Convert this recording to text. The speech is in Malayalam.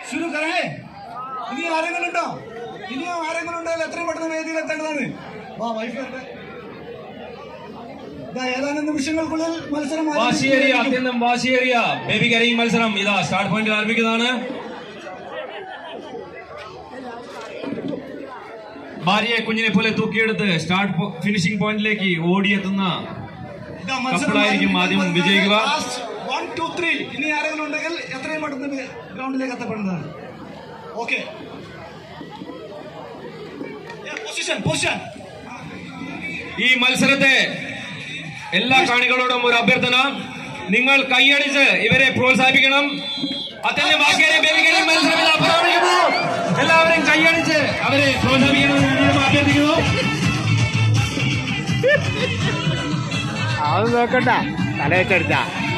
ശുരു കരേ ഇനി ആരെങ്കിലും ഉണ്ടോ ഇനിയും ആരെങ്കിലും ഉണ്ടെങ്കിൽ എത്രയും പെട്ടെന്ന് വേദിയിൽ എത്തേണ്ടതാണ് വാ വൈഫ് വരട്ടെ. ഇതാ ഏതാനും നിമിഷങ്ങൾക്കുള്ളിൽ മത്സരം വാശിയേറിയ ആരംഭിക്കും. അത്യന്തം വാശിയേറിയ ബേബി കരയും മത്സരം ഇതാ സ്റ്റാർട്ട് പോയിന്റിൽ ആരംഭിക്കുന്നതാണ് ഭാര്യയെ കുഞ്ഞിനെ പോലെ തൂക്കിയെടുത്ത് സ്റ്റാർട്ട് ഫിനിഷിംഗ് പോയിന്റിലേക്ക് ഓടിയെത്തുന്ന ഇതാ മത്സരം കപ്പിളായിരിക്കും ആദ്യം ആരംഭിക്കുന്നത് വിജയിക്കുക. Last one, two, three. ഇനി ആരെങ്കിലും ഉണ്ടെങ്കിൽ എത്രയും പെട്ടെന്ന് ഗ്രൗണ്ടിലേക്ക് എത്തപ്പെടുന്നതാണ് ഓക്കെ പൊസിഷൻ പൊസിഷൻ ഈ മത്സരത്തെ എല്ലാ കാണികളോടും ഒരു അഭ്യർത്ഥന നിങ്ങൾ കൈയടിച്ച് ഇവരെ പ്രോത്സാഹിപ്പിക്കണം അത്യന്തം വാശിയേറിയ ബേബി കരയും മത്സരം ഇതാ പുരോഗമിക്കുന്നു എല്ലാവരും കൈയടിച്ച് അവരെ പ്രോത്സാഹിപ്പിക്കണമെന്ന് വിനീതമായി അഭ്യർത്ഥിക്കുന്നു അത് നോക്കണ്ട തല വെച്ചെടുത്താ